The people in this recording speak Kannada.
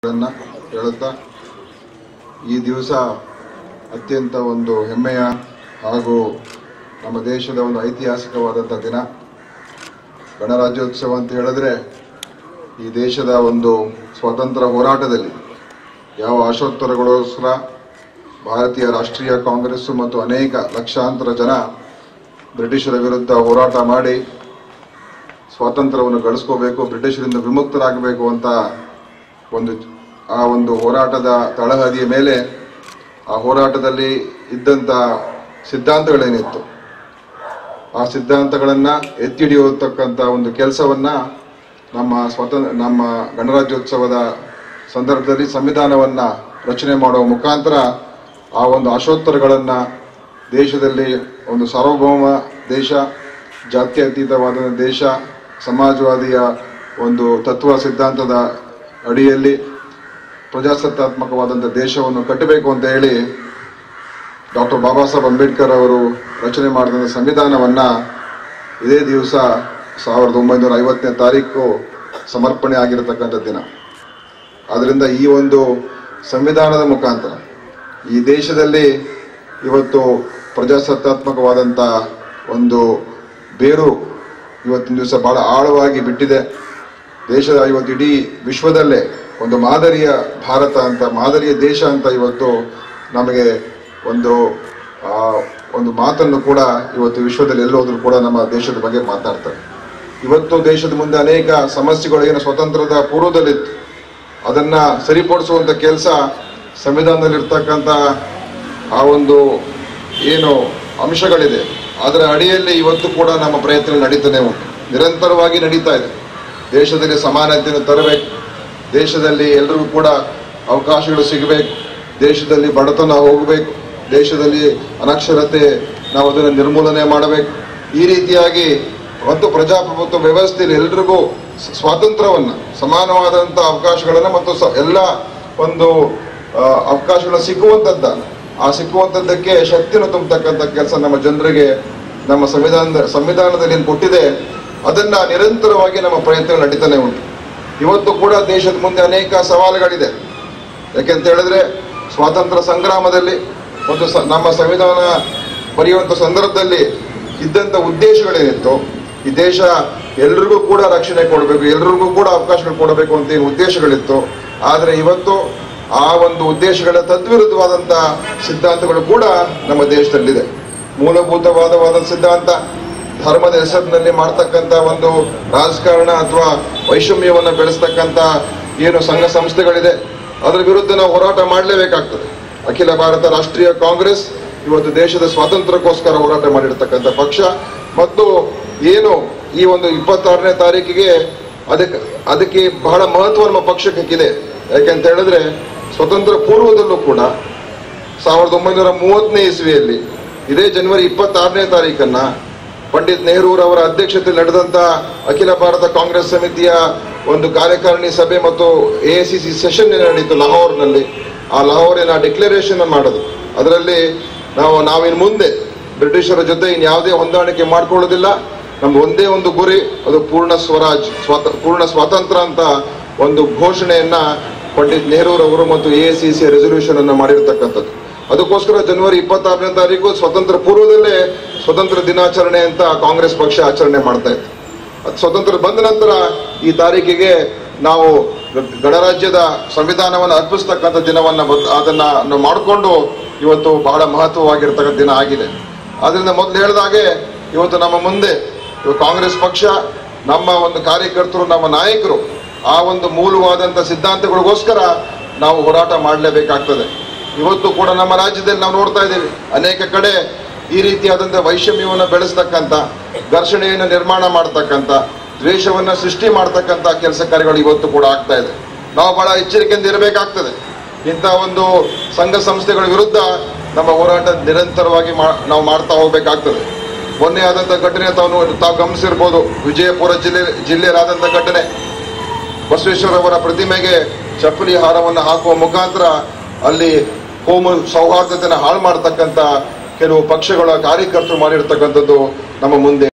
ಗಳನ್ನ ಹೇಳುತ್ತಾ ಈ ದಿವಸ ಅತ್ಯಂತ ಒಂದು ಹೆಮ್ಮೆಯ ಹಾಗೂ ನಮ್ಮ ದೇಶದ ಒಂದು ಐತಿಹಾಸಿಕವಾದಂಥ ದಿನ ಗಣರಾಜ್ಯೋತ್ಸವ ಅಂತ ಹೇಳಿದ್ರೆ ಈ ದೇಶದ ಒಂದು ಸ್ವಾತಂತ್ರ್ಯ ಹೋರಾಟದಲ್ಲಿ ಯಾವ ಆಶೋತ್ತರಗೋಸ್ಕರ ಭಾರತೀಯ ರಾಷ್ಟ್ರೀಯ ಕಾಂಗ್ರೆಸ್ ಮತ್ತು ಅನೇಕ ಲಕ್ಷಾಂತರ ಜನ ಬ್ರಿಟಿಷರ ವಿರುದ್ಧ ಹೋರಾಟ ಮಾಡಿ ಸ್ವಾತಂತ್ರ್ಯವನ್ನು ಗಳಿಸ್ಕೋಬೇಕು ಬ್ರಿಟಿಷರಿಂದ ವಿಮುಕ್ತರಾಗಬೇಕು ಅಂತ ಒಂದು ಆ ಒಂದು ಹೋರಾಟದ ತಳಹದಿಯ ಮೇಲೆ ಆ ಹೋರಾಟದಲ್ಲಿ ಇದ್ದಂಥ ಸಿದ್ಧಾಂತಗಳೇನಿತ್ತು ಆ ಸಿದ್ಧಾಂತಗಳನ್ನ ಎತ್ತಿ ಹಿಡಿಯತಕ್ಕಂಥ ಒಂದು ಕೆಲಸವನ್ನ ನಮ್ಮ ಸ್ವತಂತ್ರ ನಮ್ಮ ಗಣರಾಜ್ಯೋತ್ಸವದ ಸಂದರ್ಭದಲ್ಲಿ ಸಂವಿಧಾನವನ್ನ ರಚನೆ ಮಾಡುವ ಮುಖಾಂತರ ಆ ಒಂದು ಆಶೋತ್ತರಗಳನ್ನ ದೇಶದಲ್ಲಿ ಒಂದು ಸಾರ್ವಭೌಮ ದೇಶ ಜಾತ್ಯತೀತವಾದ ದೇಶ ಸಮಾಜವಾದಿಯ ಒಂದು ತತ್ವ ಸಿದ್ಧಾಂತದ ಅಡಿಯಲ್ಲಿ ಪ್ರಜಾಸತ್ತಾತ್ಮಕವಾದಂಥ ದೇಶವನ್ನು ಕಟ್ಟಬೇಕು ಅಂತ ಹೇಳಿ ಡಾಕ್ಟರ್ ಬಾಬಾ ಸಾಹೇಬ್ ಅಂಬೇಡ್ಕರ್ ಅವರು ರಚನೆ ಮಾಡಿದ ಸಂವಿಧಾನವನ್ನ ಇದೇ ದಿವಸ ಸಾವಿರದ ಒಂಬೈನೂರ ಐವತ್ತನೇ ತಾರೀಕು ಸಮರ್ಪಣೆ ಆಗಿರತಕ್ಕಂಥ ದಿನ ಆದ್ದರಿಂದ ಈ ಒಂದು ಸಂವಿಧಾನದ ಮುಖಾಂತರ ಈ ದೇಶದಲ್ಲಿ ಇವತ್ತು ಪ್ರಜಾಸತ್ತಾತ್ಮಕವಾದಂಥ ಒಂದು ಬೇರು ಇವತ್ತಿನ ದಿವಸ ಬಹಳ ಆಳವಾಗಿ ಬಿಟ್ಟಿದೆ ದೇಶದ ಇವತ್ತು ಇಡೀ ವಿಶ್ವದಲ್ಲೇ ಒಂದು ಮಾದರಿಯ ಭಾರತ ಅಂತ ಮಾದರಿಯ ದೇಶ ಅಂತ ಇವತ್ತು ನಮಗೆ ಒಂದು ಆ, ಒಂದು ಮಾತನ್ನು ಕೂಡ ಇವತ್ತು ವಿಶ್ವದಲ್ಲಿ ಎಲ್ಲೋದ್ರೂ ಕೂಡ ನಮ್ಮ ದೇಶದ ಬಗ್ಗೆ ಮಾತಾಡ್ತಾರೆ ಇವತ್ತು ದೇಶದ ಮುಂದೆ ಅನೇಕ ಸಮಸ್ಯೆಗಳು ಏನು ಸ್ವತಂತ್ರದ ಪೂರ್ವದಲ್ಲಿತ್ತು ಅದನ್ನ ಸರಿಪಡಿಸುವಂತ ಕೆಲಸ ಸಂವಿಧಾನದಲ್ಲಿರ್ತಕ್ಕಂಥ ಆ ಒಂದು ಏನು ಅಂಶಗಳಿದೆ ಅದರ ಅಡಿಯಲ್ಲಿ ಇವತ್ತು ಕೂಡ ನಮ್ಮ ಪ್ರಯತ್ನ ನಡೀತಾನೆ ಉಂಟು ನಿರಂತರವಾಗಿ ನಡೀತಾ ಇದೆ ದೇಶದಲ್ಲಿ ಸಮಾನತೆಯನ್ನು ತರಬೇಕು ದೇಶದಲ್ಲಿ ಎಲ್ರಿಗೂ ಕೂಡ ಅವಕಾಶಗಳು ಸಿಗಬೇಕು ದೇಶದಲ್ಲಿ ಬಡತನ ಹೋಗಬೇಕು ದೇಶದಲ್ಲಿ ಅನಕ್ಷರತೆ ನಾವು ಅದನ್ನು ನಿರ್ಮೂಲನೆ ಮಾಡಬೇಕು ಈ ರೀತಿಯಾಗಿ ಮತ್ತು ಪ್ರಜಾಪ್ರಭುತ್ವ ವ್ಯವಸ್ಥೆಯಲ್ಲಿ ಎಲ್ರಿಗೂ ಸ- ಸ್ವಾತಂತ್ರ್ಯವನ್ನ ಸಮಾನವಾದಂಥ ಅವಕಾಶಗಳನ್ನ ಮತ್ತು ಸ- ಎಲ್ಲ ಒಂದು ಆ, ಅವಕಾಶಗಳು ಸಿಕ್ಕುವಂಥದ್ದ ಆ ಸಿಕ್ಕುವಂಥದ್ದಕ್ಕೆ ಶಕ್ತಿಯನ್ನು ತುಂಬತಕ್ಕಂಥ ಕೆಲಸ ನಮ್ಮ ಜನರಿಗೆ ನಮ್ಮ ಸಂವಿಧಾನದ ಸಂವಿಧಾನದಲ್ಲಿ ಏನು ಕೊಟ್ಟಿದೆ ಅದನ್ನ ನಿರಂತರವಾಗಿ ನಮ್ಮ ಪ್ರಯತ್ನ ನಡೀತಾನೆ ಉಂಟು ಇವತ್ತು ಕೂಡ ದೇಶದ ಮುಂದೆ ಅನೇಕ ಸವಾಲುಗಳಿದೆ ಯಾಕೆಂತ ಹೇಳಿದ್ರೆ ಸ್ವಾತಂತ್ರ್ಯ ಸಂಗ್ರಾಮದಲ್ಲಿ ಒಂದು ಸ- ನಮ್ಮ ಸಂವಿಧಾನ ಬರೆಯುವಂತ ಸಂದರ್ಭದಲ್ಲಿ ಇದ್ದಂತ ಉದ್ದೇಶಗಳೇನಿತ್ತು ಈ ದೇಶ ಎಲ್ರಿಗೂ ಕೂಡ ರಕ್ಷಣೆ ಕೊಡಬೇಕು ಎಲ್ರಿಗೂ ಕೂಡ ಅವಕಾಶಗಳು ಕೊಡಬೇಕು ಅಂತ ಏನು ಉದ್ದೇಶಗಳಿತ್ತು ಆದ್ರೆ ಇವತ್ತು ಆ ಒಂದು ಉದ್ದೇಶಗಳ ತದ್ವಿರುದ್ಧವಾದಂತ ಸಿದ್ಧಾಂತಗಳು ಕೂಡ ನಮ್ಮ ದೇಶದಲ್ಲಿದೆ ಮೂಲಭೂತವಾದವಾದ ಸಿದ್ಧಾಂತ ಧರ್ಮದ ಹೆಸರಿನಲ್ಲಿ ಮಾಡ್ತಕ್ಕಂಥ ಒಂದು ರಾಜಕಾರಣ ಅಥವಾ ವೈಷಮ್ಯವನ್ನು ಬೆಳೆಸ್ತಕ್ಕಂಥ ಏನು ಸಂಘ ಸಂಸ್ಥೆಗಳಿದೆ ಅದರ ವಿರುದ್ಧ ನಾವು ಹೋರಾಟ ಮಾಡಲೇಬೇಕಾಗ್ತದೆ ಅಖಿಲ ಭಾರತ ರಾಷ್ಟ್ರೀಯ ಕಾಂಗ್ರೆಸ್ ಇವತ್ತು ದೇಶದ ಸ್ವಾತಂತ್ರ್ಯಕ್ಕೋಸ್ಕರ ಹೋರಾಟ ಮಾಡಿರ್ತಕ್ಕಂಥ ಪಕ್ಷ ಮತ್ತು ಏನು ಈ ಒಂದು ಇಪ್ಪತ್ತಾರನೇ ತಾರೀಕಿಗೆ ಅದಕ್ಕೆ ಅದಕ್ಕೆ ಬಹಳ ಮಹತ್ವ ನಮ್ಮ ಪಕ್ಷಕ್ಕಿದೆ ಯಾಕೆಂತ ಹೇಳಿದ್ರೆ ಸ್ವತಂತ್ರ ಪೂರ್ವದಲ್ಲೂ ಕೂಡ ಸಾವಿರದ ಒಂಬೈನೂರ ಮೂವತ್ತನೇ ಇಸ್ವಿಯಲ್ಲಿ ಇದೇ ಜನವರಿ ಇಪ್ಪತ್ತಾರನೇ ತಾರೀಕನ್ನ ಪಂಡಿತ್ ನೆಹರೂರವರ ಅಧ್ಯಕ್ಷತೆಯಲ್ಲಿ ನಡೆದಂತ ಅಖಿಲ ಭಾರತ ಕಾಂಗ್ರೆಸ್ ಸಮಿತಿಯ ಒಂದು ಕಾರ್ಯಕಾರಿಣಿ ಸಭೆ ಮತ್ತು ಎ ಸಿ ಸಿ ಸೆಷನ್ ನಡೀತು ಲಾಹೋರ್ನಲ್ಲಿ ಆ ಲಾಹೋರಿನ ಡಿಕ್ಲರೇಷನ್ ಮಾಡೋದು ಅದರಲ್ಲಿ ನಾವು ನಾವಿನ್ ಮುಂದೆ ಬ್ರಿಟಿಷರ ಜೊತೆ ಇನ್ ಯಾವುದೇ ಹೊಂದಾಣಿಕೆ ಮಾಡ್ಕೊಳ್ಳೋದಿಲ್ಲ ನಮ್ದು ಒಂದೇ ಒಂದು ಗುರಿ ಅದು ಪೂರ್ಣ ಸ್ವರಾಜ್ ಸ್ವಾತ ಪೂರ್ಣ ಸ್ವಾತಂತ್ರ್ಯ ಅಂತ ಒಂದು ಘೋಷಣೆಯನ್ನ ಪಂಡಿತ್ ನೆಹರೂರವರು ಮತ್ತು ಎ ಸಿ ಸಿ ರೆಸೊಲ್ಯೂಷನ್ ಅನ್ನು ಮಾಡಿರ್ತಕ್ಕಂಥದ್ದು ಅದಕ್ಕೋಸ್ಕರ ಜನವರಿ ಇಪ್ಪತ್ತಾರನೇ ತಾರೀಕು ಸ್ವತಂತ್ರ ಪೂರ್ವದಲ್ಲೇ ಸ್ವತಂತ್ರ ದಿನಾಚರಣೆ ಅಂತ ಕಾಂಗ್ರೆಸ್ ಪಕ್ಷ ಆಚರಣೆ ಮಾಡ್ತಾ ಇತ್ತು ಅದು ಸ್ವತಂತ್ರ ಬಂದ ನಂತರ ಈ ತಾರೀಕಿಗೆ ನಾವು ಗಣರಾಜ್ಯದ ಸಂವಿಧಾನವನ್ನು ಅರ್ಪಿಸ್ತಕ್ಕಂಥ ದಿನವನ್ನ ಬದ್- ಅದನ್ನ ನಾವು ಮಾಡಿಕೊಂಡು ಇವತ್ತು ಬಹಳ ಮಹತ್ವವಾಗಿರ್ತಕ್ಕಂಥ ದಿನ ಆಗಿದೆ ಆದ್ರಿಂದ ಮೊದಲು ಹೇಳಿದಾಗೆ ಇವತ್ತು ನಮ್ಮ ಮುಂದೆ ಇವಾಗ ಕಾಂಗ್ರೆಸ್ ಪಕ್ಷ ನಮ್ಮ ಒಂದು ಕಾರ್ಯಕರ್ತರು ನಮ್ಮ ನಾಯಕರು ಆ ಒಂದು ಮೂಲವಾದಂಥ ಸಿದ್ಧಾಂತಗಳಿಗೋಸ್ಕರ ನಾವು ಹೋರಾಟ ಮಾಡಲೇಬೇಕಾಗ್ತದೆ ಇವತ್ತು ಕೂಡ ನಮ್ಮ ರಾಜ್ಯದಲ್ಲಿ ನಾವು ನೋಡ್ತಾ ಇದ್ದೀವಿ ಅನೇಕ ಕಡೆ ಈ ರೀತಿಯಾದಂಥ ವೈಷಮ್ಯವನ್ನು ಬೆಳೆಸ್ತಕ್ಕಂಥ ಘರ್ಷಣೆಯನ್ನು ನಿರ್ಮಾಣ ಮಾಡ್ತಕ್ಕಂಥ ದ್ವೇಷವನ್ನ ಸೃಷ್ಟಿ ಮಾಡ್ತಕ್ಕಂಥ ಕೆಲಸ ಕಾರ್ಯಗಳು ಇವತ್ತು ಕೂಡ ಆಗ್ತಾ ಇದೆ ನಾವು ಬಹಳ ಎಚ್ಚರಿಕೆಯಿಂದ ಇರಬೇಕಾಗ್ತದೆ ಇಂಥ ಒಂದು ಸಂಘ ಸಂಸ್ಥೆಗಳ ವಿರುದ್ಧ ನಮ್ಮ ಹೋರಾಟ ನಿರಂತರವಾಗಿ ಮಾ- ನಾವು ಮಾಡ್ತಾ ಹೋಗ್ಬೇಕಾಗ್ತದೆ ಮೊನ್ನೆ ಆದಂಥ ಘಟನೆ ತಾವು ತಾವು ಗಮನಿಸಿರ್ಬೋದು ವಿಜಯಪುರ ಜಿಲ್ಲೆ ಜಿಲ್ಲೆಯಲ್ಲಾದಂಥ ಘಟನೆ ಬಸವೇಶ್ವರ ಅವರ ಪ್ರತಿಮೆಗೆ ಚಪ್ಪಲಿ ಹಾರವನ್ನು ಹಾಕುವ ಮುಖಾಂತರ ಅಲ್ಲಿ ಕೋಮು ಸೌಹಾರ್ದತೆಯನ್ನು ಹಾಳು ಮಾಡತಕ್ಕಂಥ ಕೆಲವು ಪಕ್ಷಗಳ ಕಾರ್ಯಕರ್ತರು ಮಾಡಿರ್ತಕ್ಕಂಥದ್ದು ನಮ್ಮ ಮುಂದೆ